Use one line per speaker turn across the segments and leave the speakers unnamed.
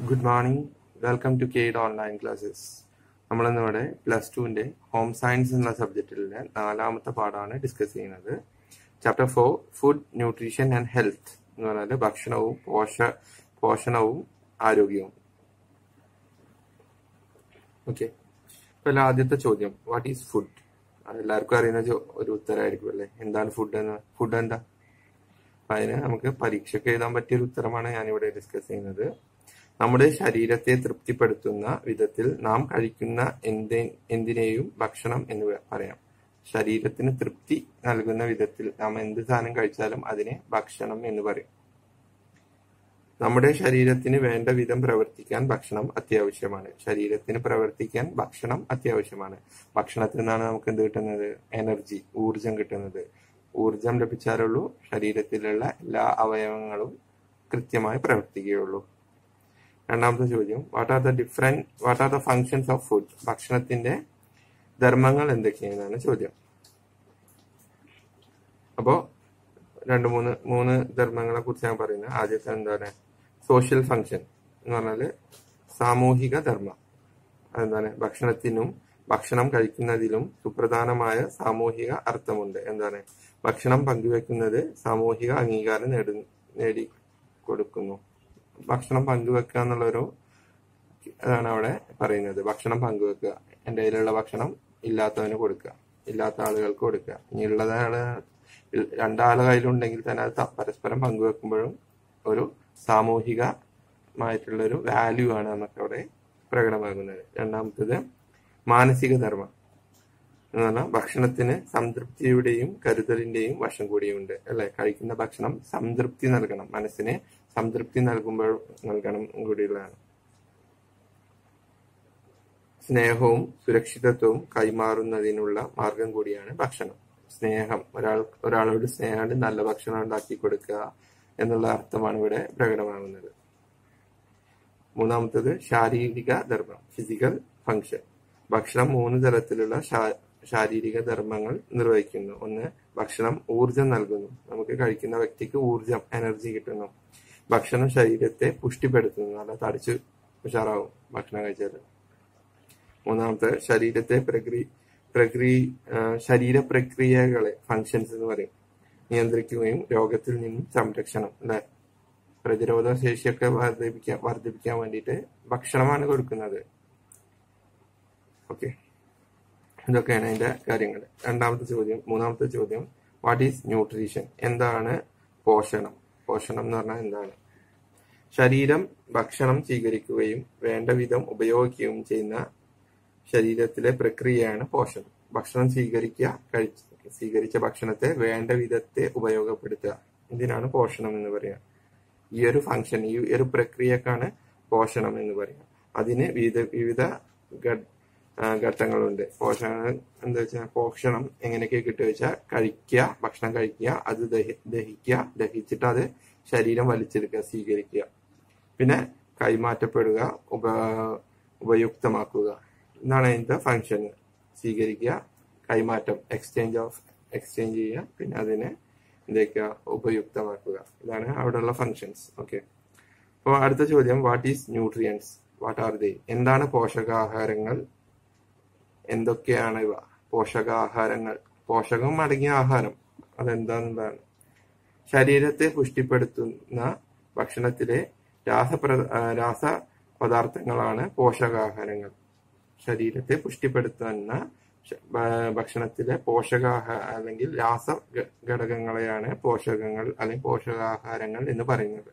good morning welcome to കെയ്ഡ് online classes നമ്മളിന്നിവിടെ plus ടുവിന്റെ ഹോം സയൻസ് എന്ന സബ്ജക്റ്റിലെ നാലാമത്തെ പാഠമാണ് ഡിസ്കസ് ചെയ്യുന്നത് chapter four food nutrition and health എന്ന് പറഞ്ഞാൽ ഭക്ഷണവും പോഷ പോഷണവും ആരോഗ്യവും ഓക്കെ അപ്പോൾ ആദ്യത്തെ ചോദ്യം വാട്ട് ഈസ് ഫുഡ് എല്ലാവർക്കും അറിയുന്ന ചോ- ഒരു ഉത്തരമായിരിക്കും അല്ലേ എന്താണ് ഫുഡ് എന്ന് ഫുഡ് എന്താ അപ്പൊ അതിന് നമുക്ക് പരീക്ഷയ്ക്ക് എഴുതാൻ പറ്റിയ ഒരു ഉത്തരമാണ് ഞാനിവിടെ ഡിസ്കസ് ചെയ്യുന്നത് നമ്മുടെ ശരീരത്തെ തൃപ്തിപ്പെടുത്തുന്ന വിധത്തിൽ നാം കഴിക്കുന്ന എന്തി എന്തിനേയും ഭക്ഷണം എന്ന് വ- പറയാം ശരീരത്തിന് തൃപ്തി നൽകുന്ന വിധത്തിൽ നാം എന്ത് സാധനം കഴിച്ചാലും അതിനെ ഭക്ഷണം എന്ന് പറയും നമ്മുടെ ശരീരത്തിന് വേണ്ട വിധം പ്രവർത്തിക്കാൻ ഭക്ഷണം അത്യാവശ്യമാണ് ശരീരത്തിന് പ്രവർത്തിക്കാൻ ഭക്ഷണം അത്യാവശ്യമാണ് ഭക്ഷണത്തിൽ നിന്നാണ് നമുക്ക് എന്ത് കിട്ടുന്നത് എനർജി ഊർജം കിട്ടുന്നത് ഊർജം ലഭിച്ചാലുള്ളൂ ശരീരത്തിലുള്ള എല്ലാ അവയവങ്ങളും കൃത്യമായി പ്രവർത്തിക്കുകയുള്ളൂ രണ്ടാമത്തെ ചോദ്യം what are the different what are the functions of food ഭക്ഷണത്തിന്റെ ധർമ്മങ്ങൾ എന്തൊക്കെയാണ് ചോദ്യം അപ്പോ രണ്ട് മൂന്ന് മൂന്ന് ധർമ്മങ്ങളെ കുറിച്ച് ഞാൻ പറയുന്നത് ആദ്യത്തെ എന്താണ് സോഷ്യൽ ഫങ്ഷൻ എന്ന് പറഞ്ഞാല് സാമൂഹിക ധർമ്മം അതെന്താണ് ഭക്ഷണത്തിനും ഭക്ഷണം കഴിക്കുന്നതിലും സുപ്രധാനമായ സാമൂഹിക അർത്ഥമുണ്ട് എന്താണ് ഭക്ഷണം പങ്കുവെക്കുന്നത് സാമൂഹിക അംഗീകാരം നേടി നേടി കൊടുക്കുന്നു ഭക്ഷണം പങ്കുവെക്കുക എന്നുള്ളൊരു അതാണ് അവിടെ പറയുന്നത് ഭക്ഷണം പങ്കുവെക്കുക എന്റെ കയ്യിലുള്ള ഭക്ഷണം ഇല്ലാത്തവന് കൊടുക്കുക ഇല്ലാത്ത ആളുകൾക്ക് കൊടുക്കുക ഇനി ഉള്ളതാണ് രണ്ടാളെ കയ്യിലുണ്ടെങ്കിൽ തന്നെ അത് ത- പരസ്പരം പങ്കുവെക്കുമ്പോഴും ഒരു സാമൂഹികമായിട്ടുള്ള ഒരു വാല്യൂ ആണ് നമുക്ക് അവിടെ പ്രകടമാകുന്നത് രണ്ടാമത്തത് മാനസിക ധർമ്മം എന്ന് പറഞ്ഞാൽ ഭക്ഷണത്തിന് സംതൃപ്തിയുടെയും കരുതലിന്റെയും വശം കൂടിയുണ്ട് അല്ലെ കഴിക്കുന്ന ഭക്ഷണം സംതൃപ്തി നൽകണം മനസ്സിന് സംതൃപ്തി നൽകുമ്പോൾ നൽകണം കൂടിയുള്ളതാണ് സ്നേഹവും സുരക്ഷിതത്വവും കൈമാറുന്നതിനുള്ള മാർഗം കൂടിയാണ് ഭക്ഷണം സ്നേഹം ഒരാൾ ഒരാളോട് സ്നേഹം നല്ല ഭക്ഷണം ഉണ്ടാക്കി കൊടുക്കുക എന്നുള്ള അർത്ഥമാണ് ഇവിടെ പ്രകടമാകുന്നത് മൂന്നാമത്തത് ശാരീരിക ധർമ്മം ഫിസിക്കൽ ഫങ്ഷൻ ഭക്ഷണം മൂന്ന് തരത്തിലുള്ള ശാ- ശാരീരിക ധർമ്മങ്ങൾ നിർവഹിക്കുന്നു ഒന്ന് ഭക്ഷണം ഊർജം നൽകുന്നു നമുക്ക് കഴിക്കുന്ന വ്യക്തിക്ക് ഊർജം എനർജി കിട്ടുന്നു ഭക്ഷണം ശരീരത്തെ പുഷ്ടിപ്പെടുത്തുന്നു നല്ല തടിച്ച് ഉഷാറാവും ഭക്ഷണം കഴിച്ചാൽ മൂന്നാമത്തെ ശരീരത്തെ പ്രക്രി പ്രക്രി ആ, ശരീര പ്രക്രിയകളെ ഫങ്ഷൻസ് എന്ന് പറയും നിയന്ത്രിക്കുകയും രോഗത്തിൽ നിന്നും സംരക്ഷണം അല്ലെ പ്രതിരോധ ശേഷിയൊക്കെ വർദ്ധിപ്പിക്കാൻ വർദ്ധിപ്പിക്കാൻ വേണ്ടിയിട്ട് ഭക്ഷണമാണ് കൊടുക്കുന്നത് ഓക്കെ ഇതൊക്കെയാണ് അതിന്റെ കാര്യങ്ങൾ രണ്ടാമത്തെ ചോദ്യം മൂന്നാമത്തെ ചോദ്യം വാട്ട് ഈസ് ന്യൂട്രീഷൻ എന്താണ് പോഷണം പോഷണം എന്ന് പറഞ്ഞാൽ എന്താണ് ശരീരം ഭക്ഷണം സ്വീകരിക്കുകയും വേണ്ട വിധം ഉപയോഗിക്കുകയും ചെയ്യുന്ന ശരീരത്തിലെ പ്രക്രിയയാണ് പോഷണം ഭക്ഷണം സ്വീകരിക്കുക കഴിച്ച് സ്വീകരിച്ച ഭക്ഷണത്തെ വേണ്ട വിധത്തെ ഉപയോഗപ്പെടുത്തുക ഇതിനാണ് പോഷണം എന്ന് പറയുക ഈ ഒരു ഫംഗ്ഷൻ ഈ ഒരു പ്രക്രിയക്കാണ് പോഷണം എന്ന് പറയുക അതിന് വിവിധ വിവിധ ഘ- ആ, ഘട്ടങ്ങളുണ്ട് പോഷണം എന്താ വെച്ചാൽ പോഷണം എങ്ങനെയൊക്കെ കിട്ടുക വെച്ചാൽ കഴിക്കുക ഭക്ഷണം കഴിക്കുക അത് ദഹി ദഹിക്കുക ദഹിച്ചിട്ട് അത് ശരീരം വലിച്ചെടുക്കുക സ്വീകരിക്കുക പിന്നെ കൈമാറ്റപ്പെടുക ഉപ ഉപയുക്തമാക്കുക ഇതാണ് അതിന്റെ ഫംഗ്ഷൻ സ്വീകരിക്കുക കൈമാറ്റം എക്സ്ചേഞ്ച് ഓഫ് എക്സ്ചേഞ്ച് ചെയ്യുക പിന്നെ അതിനെ എന്തൊക്കെയാ ഉപയുക്തമാക്കുക ഇതാണ് അവിടെയുള്ള ഫങ്ഷൻസ് ഓക്കെ അപ്പോൾ അടുത്ത ചോദ്യം what is nutrients what are they എന്താണ് പോഷകാഹാരങ്ങൾ എന്തൊക്കെയാണ് ഇവ പോഷകാഹാരങ്ങൾ പോഷകം അടങ്ങിയ ആഹാരം അതെന്താണെന്നതാണ് ശരീരത്തെ പുഷ്ടിപ്പെടുത്തുന്ന ഭക്ഷണത്തിലെ രാസപ്ര ആ, രാസപദാർത്ഥങ്ങളാണ് പോഷകാഹാരങ്ങൾ ശരീരത്തെ പുഷ്ടിപ്പെടുത്തുന്ന ശ- ഭ- ഭക്ഷണത്തിലെ പോഷകാഹാ അല്ലെങ്കിൽ രാസ ഘ- ഘടകങ്ങളെയാണ് പോഷകങ്ങൾ അല്ലെങ്കിൽ പോഷകാഹാരങ്ങൾ എന്ന് പറയുന്നത്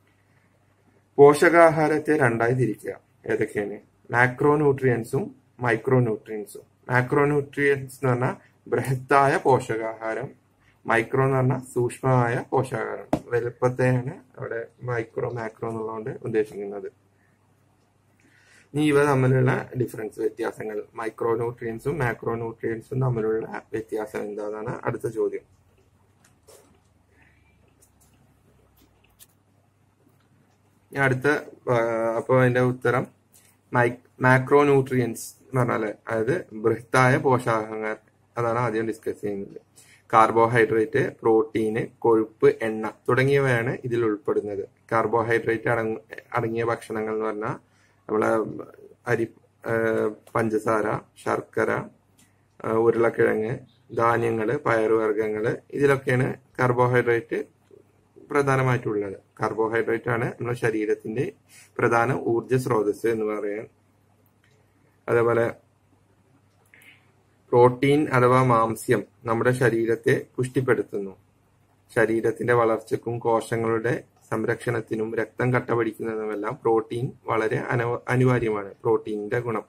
പോഷകാഹാരത്തെ രണ്ടായി തിരിക്കുക ഏതൊക്കെയാണ് മാക്രോ ന്യൂട്രിയൻസും മൈക്രോ ന്യൂട്രിയൻസും മാക്രോ ന്യൂട്രിയൻസ് എന്ന് പറഞ്ഞാൽ ബൃഹത്തായ പോഷകാഹാരം മൈക്രോ എന്ന് പറഞ്ഞാൽ സൂക്ഷ്മമായ പോഷകാഹാരം വലുപ്പത്തെയാണ് അവിടെ മൈക്രോ മാക്രോ എന്നുള്ളതുകൊണ്ട് ഉദ്ദേശിക്കുന്നത് ഇനി ഇവ തമ്മിലുള്ള ഡിഫറൻസ് വ്യത്യാസങ്ങൾ മൈക്രോ ന്യൂട്രിയൻസും മാക്രോ ന്യൂട്രിയൻസും തമ്മിലുള്ള വ്യത്യാസം എന്താണെന്നാണ് അടുത്ത ചോദ്യം ഇനി അടുത്ത അപ്പോൾ അതിന്റെ ഉത്തരം മാക്രോ ന്യൂട്രിയൻസ് എന്ന് പറഞ്ഞാല് അതായത് ബൃഹത്തായ പോഷകാഹാരങ്ങൾ അതാണ് ആദ്യം ഡിസ്കസ് ചെയ്യുന്നത് കാർബോഹൈഡ്രേറ്റ് പ്രോട്ടീന് കൊഴുപ്പ് എണ്ണ തുടങ്ങിയവയാണ് ഇതിൽ ഉൾപ്പെടുന്നത് കാർബോഹൈഡ്രേറ്റ് അടങ്ങ അടങ്ങിയ ഭക്ഷണങ്ങൾ എന്ന് പറഞ്ഞാൽ നമ്മളെ അരി ആ, പഞ്ചസാര ശർക്കര ആ, ഉരുളക്കിഴങ്ങ് ധാന്യങ്ങള് പയറുവർഗ്ഗങ്ങള് ഇതിലൊക്കെയാണ് കാർബോഹൈഡ്രേറ്റ് പ്രധാനമായിട്ടുള്ളത് കാർബോഹൈഡ്രേറ്റ് ആണ് നമ്മുടെ ശരീരത്തിന്റെ പ്രധാന ഊർജ സ്രോതസ് എന്ന് പറയാൻ അതേപോലെ പ്രോട്ടീൻ അഥവാ മാംസ്യം നമ്മുടെ ശരീരത്തെ പുഷ്ടിപ്പെടുത്തുന്നു ശരീരത്തിന്റെ വളർച്ചയ്ക്കും കോശങ്ങളുടെ സംരക്ഷണത്തിനും രക്തം കട്ടപിടിക്കുന്നതിനുമെല്ലാം പ്രോട്ടീൻ വളരെ അനവ- അനിവാര്യമാണ് പ്രോട്ടീനിന്റെ ഗുണം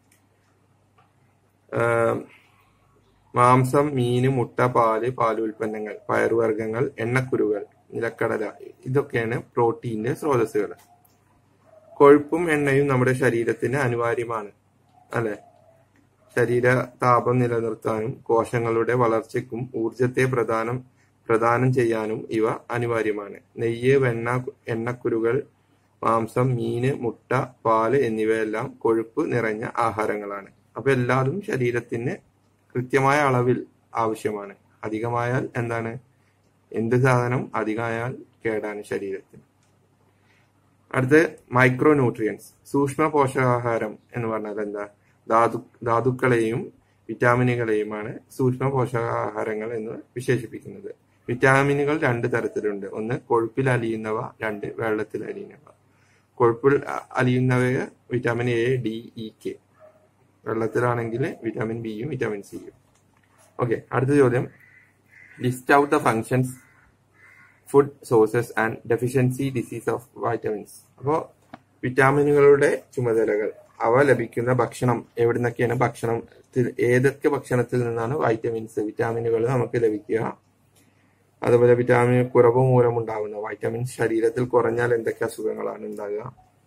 ആഹ് മാംസം മീന് മുട്ട പാല് പാലുൽപ്പന്നങ്ങൾ പയറുവർഗ്ഗങ്ങൾ എണ്ണക്കുരുകൾ നിലക്കടല ഇതൊക്കെയാണ് പ്രോട്ടീന്റെ സ്രോതസ്സുകൾ കൊഴുപ്പും എണ്ണയും നമ്മുടെ ശരീരത്തിന് അനിവാര്യമാണ് അല്ലെ ശരീര താപം നിലനിർത്താനും കോശങ്ങളുടെ വളർച്ചയ്ക്കും ഊർജത്തെ പ്രദാനം പ്രദാനം ചെയ്യാനും ഇവ അനിവാര്യമാണ് നെയ്യ് വെണ്ണ എണ്ണക്കുരുകൾ മാംസം മീന് മുട്ട പാല് എന്നിവയെല്ലാം കൊഴുപ്പ് നിറഞ്ഞ ആഹാരങ്ങളാണ് അപ്പൊ എല്ലാതും ശരീരത്തിന് കൃത്യമായ അളവിൽ ആവശ്യമാണ് അധികമായാൽ എന്താണ് എന്ത് സാധനം അധികമായാൽ കേടാണ് ശരീരത്തിന് അടുത്ത് മൈക്രോ ന്യൂട്രിയൻസ് സൂക്ഷ്മ പോഷകാഹാരം എന്ന് പറഞ്ഞാൽ എന്താ ധാതു ധാതുക്കളെയും വിറ്റാമിനുകളെയുമാണ് സൂക്ഷ്മ പോഷകാഹാരങ്ങൾ എന്ന് വിശേഷിപ്പിക്കുന്നത് വിറ്റാമിനുകൾ രണ്ട് തരത്തിലുണ്ട് ഒന്ന് കൊഴുപ്പിൽ അലിയുന്നവ രണ്ട് വെള്ളത്തിൽ അലിയുന്നവ കൊഴുപ്പിൽ അ- അലിയുന്നവയെ vitamin A D E K വെള്ളത്തിലാണെങ്കിൽ വിറ്റാമിൻ ബിയും വിറ്റാമിൻ സിയും ഓക്കെ അടുത്ത ചോദ്യം list out the functions food sources and deficiency disease of vitamins അപ്പോൾ വിറ്റാമിനുകളുടെ ചുമതലകൾ അവ ലഭിക്കുന്ന ഭക്ഷണം എവിടെ നിന്നൊക്കെയാണ് ഭക്ഷണത്തിൽ ഏതൊക്കെ ഭക്ഷണത്തിൽ നിന്നാണ് വൈറ്റമിൻസ് വിറ്റാമിനുകൾ നമുക്ക് ലഭിക്കുക അതുപോലെ വിറ്റാമിൻ കുറവ് മൂലം ഉണ്ടാകുന്ന വൈറ്റമിൻസ് ശരീരത്തിൽ കുറഞ്ഞാൽ എന്തൊക്കെ അസുഖങ്ങളാണ് ഉണ്ടാകുക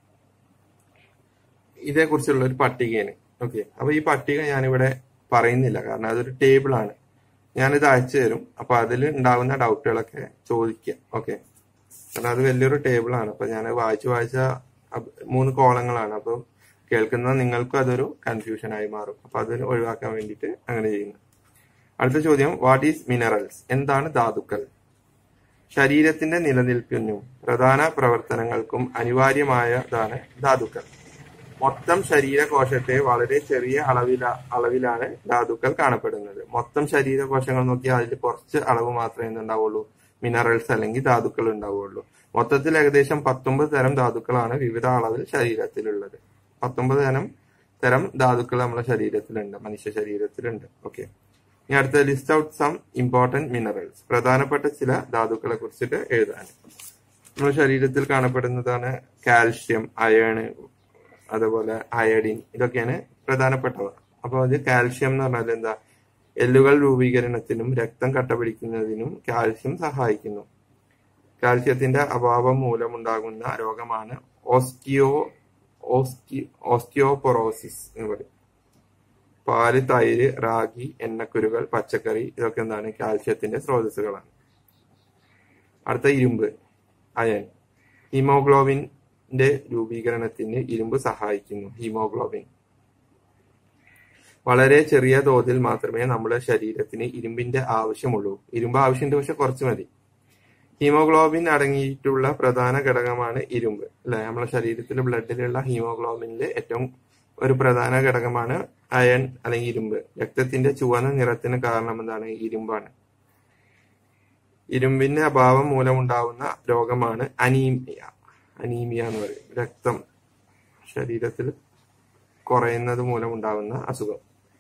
ഇതേക്കുറിച്ചുള്ള ഒരു പട്ടികയാണ് ഓക്കെ അപ്പൊ ഈ പട്ടിക ഞാനിവിടെ പറയുന്നില്ല കാരണം അതൊരു ടേബിൾ ആണ് ഞാനിത് അയച്ചു തരും അപ്പൊ അതിൽ ഉണ്ടാകുന്ന ഡൗട്ടുകളൊക്കെ ചോദിക്കുക ഓക്കെ കാരണം അത് വലിയൊരു ടേബിൾ ആണ് അപ്പൊ ഞാൻ വായിച്ച് വായിച്ച അബ് മൂന്ന് കോളങ്ങളാണ് അപ്പൊ കേൾക്കുന്ന നിങ്ങൾക്കും അതൊരു കൺഫ്യൂഷൻ ആയി മാറും അപ്പൊ അത് ഒഴിവാക്കാൻ വേണ്ടിയിട്ട് അങ്ങനെ ചെയ്യുന്നു അടുത്ത ചോദ്യം വാട്ട് ഈസ് മിനറൽസ് എന്താണ് ധാതുക്കൾ ശരീരത്തിന്റെ നിലനിൽപ്പിനും പ്രധാന പ്രവർത്തനങ്ങൾക്കും അനിവാര്യമായതാണ് ധാതുക്കൾ മൊത്തം ശരീരകോശത്തെ വളരെ ചെറിയ അളവില അളവിലാണ് ധാതുക്കൾ കാണപ്പെടുന്നത് മൊത്തം ശരീരകോശങ്ങൾ നോക്കിയാൽ അതിൽ കുറച്ച് അളവ് മാത്രമേ എന്തുണ്ടാവുള്ളൂ മിനറൽസ് അല്ലെങ്കിൽ ധാതുക്കൾ ഉണ്ടാവുള്ളൂ മൊത്തത്തിൽ ഏകദേശം പത്തൊമ്പത് തരം ധാതുക്കളാണ് വിവിധ അളവിൽ ശരീരത്തിലുള്ളത് പത്തൊമ്പത് തരം തരം ധാതുക്കൾ നമ്മുടെ ശരീരത്തിലുണ്ട് മനുഷ്യ ശരീരത്തിലുണ്ട് ഓക്കെ ഇനി അടുത്ത list out some important minerals പ്രധാനപ്പെട്ട ചില ധാതുക്കളെ കുറിച്ചിട്ട് എഴുതാൻ നമ്മുടെ ശരീരത്തിൽ കാണപ്പെടുന്നതാണ് കാൽഷ്യം അയേണ് അതുപോലെ അയഡിൻ ഇതൊക്കെയാണ് പ്രധാനപ്പെട്ടവ അപ്പോൾ അത് കാൽഷ്യം എന്ന് പറഞ്ഞാൽ എന്താ എല്ലുകൾ രൂപീകരണത്തിനും രക്തം കട്ടപിടിക്കുന്നതിനും കാൽഷ്യം സഹായിക്കുന്നു കാൽഷ്യത്തിന്റെ അഭാവം മൂലമുണ്ടാകുന്ന രോഗമാണ് ഓസ്റ്റിയോ ഓസ്റ്റി ഓസ്റ്റിയോപൊറോസിസ് എന്ന് പറയും പാല് തൈര് റാഗി എണ്ണക്കുരുകൾ പച്ചക്കറി ഇതൊക്കെ എന്താണ് കാൽഷ്യത്തിന്റെ സ്രോതസ്സുകളാണ് അടുത്ത ഇരുമ്പ് അയൺ ഹീമോഗ്ലോബിന്റെ രൂപീകരണത്തിന് ഇരുമ്പ് സഹായിക്കുന്നു ഹീമോഗ്ലോബിൻ വളരെ ചെറിയ തോതിൽ മാത്രമേ നമ്മുടെ ശരീരത്തിന് ഇരുമ്പിന്റെ ആവശ്യമുള്ളൂ ഇരുമ്പ് ആവശ്യമുണ്ട് പക്ഷെ കുറച്ച് മതി ഹീമോഗ്ലോബിൻ അടങ്ങിയിട്ടുള്ള പ്രധാന ഘടകമാണ് ഇരുമ്പ് അല്ലെ നമ്മുടെ ശരീരത്തിലെ ബ്ലഡിലുള്ള ഹീമോഗ്ലോബിനിൽ ഏറ്റവും ഒരു പ്രധാന ഘടകമാണ് അയൺ അല്ലെങ്കിൽ ഇരുമ്പ് രക്തത്തിന്റെ ചുവന്ന നിറത്തിന് കാരണം എന്താണ് ഇരുമ്പാണ് ഇരുമ്പിന്റെ അഭാവം മൂലമുണ്ടാവുന്ന രോഗമാണ് അനീമിയ അനീമിയ എന്ന് പറയും രക്തം ശരീരത്തിൽ കുറയുന്നത് മൂലമുണ്ടാവുന്ന അസുഖം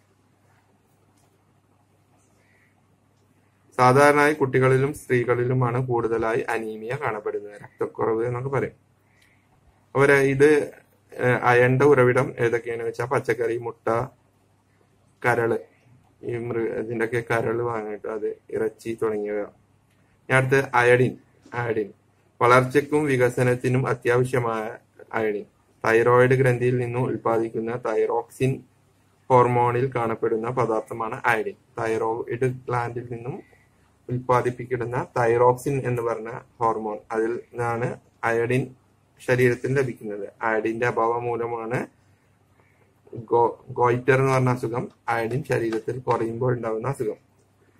സാധാരണയായി കുട്ടികളിലും സ്ത്രീകളിലുമാണ് കൂടുതലായി അനീമിയ കാണപ്പെടുന്നത് രക്തക്കുറവ് എന്നൊക്കെ പറയും അവര് ഇത് ഏഹ്, അയണിന്റെ ഉറവിടം ഏതൊക്കെയാണെന്ന് വെച്ചാൽ പച്ചക്കറി മുട്ട കരള് ഈ മൃ ഇതിന്റെയൊക്കെ കരള് വാങ്ങിയിട്ട് അത് ഇറച്ചി തുടങ്ങിയവ ഇനി അടുത്ത് അയഡിൻ അയഡിൻ വളർച്ചയ്ക്കും വികസനത്തിനും അത്യാവശ്യമായ അയഡിൻ തൈറോയിഡ് ഗ്രന്ഥിയിൽ നിന്നും ഉൽപ്പാദിക്കുന്ന തൈറോക്സിൻ ഹോർമോണിൽ കാണപ്പെടുന്ന പദാർത്ഥമാണ് അയഡിൻ തൈറോയിഡ് ഗ്ലാൻഡിൽ നിന്നും ഉൽപ്പാദിപ്പിക്കുന്ന തൈറോക്സിൻ എന്ന് പറഞ്ഞ ഹോർമോൺ അതിൽ നിന്നാണ് അയഡിൻ ശരീരത്തിൽ ലഭിക്കുന്നത് അയഡിന്റെ അഭാവം മൂലമാണ് ഗോ- ഗോയിറ്റർ എന്ന് പറഞ്ഞ അസുഖം അയഡിൻ ശരീരത്തിൽ കുറയുമ്പോൾ ഉണ്ടാകുന്ന അസുഖം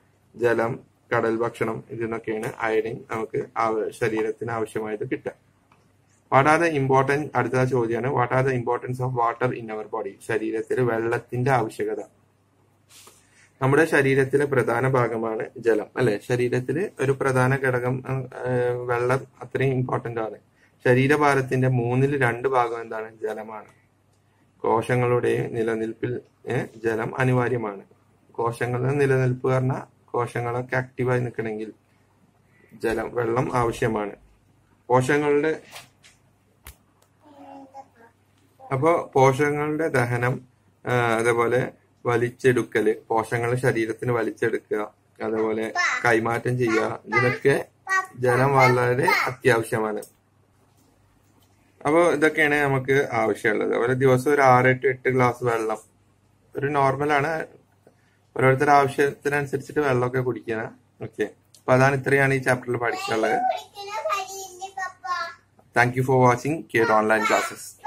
ജലം കടൽ ഭക്ഷണം ഇതിനൊക്കെയാണ് അയഡിൻ നമുക്ക് ആവ- ശരീരത്തിന് ആവശ്യമായത് കിട്ടുക വാട്ട് ആർ ദ ഇമ്പോർട്ടൻസ് അടുത്ത ചോദ്യമാണ് what are the importance of water in our body ശരീരത്തിൽ വെള്ളത്തിന്റെ ആവശ്യകത നമ്മുടെ ശരീരത്തിലെ പ്രധാന ഭാഗമാണ് ജലം അല്ലെ ശരീരത്തില് ഒരു പ്രധാന ഘടകം ഏഹ്, വെള്ളം അത്രയും ഇമ്പോർട്ടന്റ് ആണ് ശരീരഭാരത്തിന്റെ മൂന്നിൽ രണ്ട് ഭാഗം എന്താണ് ജലമാണ് കോശങ്ങളുടെ നിലനിൽപ്പിൽ ഏഹ്, ജലം അനിവാര്യമാണ് കോശങ്ങളുടെ നിലനിൽപ്പ് പറഞ്ഞാൽ കോശങ്ങളൊക്കെ ആക്റ്റീവായി നിൽക്കണമെങ്കിൽ ജലം വെള്ളം ആവശ്യമാണ് പോഷകങ്ങളുടെ അപ്പോ പോഷകങ്ങളുടെ ദഹനം ആ, അതേപോലെ വലിച്ചെടുക്കല് പോഷകങ്ങൾ ശരീരത്തിന് വലിച്ചെടുക്കുക അതേപോലെ കൈമാറ്റം ചെയ്യുക ഇതിനൊക്കെ ജലം വളരെ അത്യാവശ്യമാണ് അപ്പോൾ ഇതൊക്കെയാണ് നമുക്ക് ആവശ്യമുള്ളത് അതുപോലെ ദിവസം ഒരു ആറ് ടു എട്ട് ഗ്ലാസ് വെള്ളം ഒരു നോർമലാണ് ഓരോരുത്തരുടെ ആവശ്യത്തിനനുസരിച്ചിട്ട് വെള്ളമൊക്കെ കുടിക്കണം ഓക്കെ അപ്പൊ അതാണ് ഇത്രയാണ് ഈ ചാപ്റ്ററിൽ പഠിക്കാനുള്ളത് താങ്ക് യു ഫോർ വാച്ചിങ് കിയർ ഓൺലൈൻ ക്ലാസ്സസ്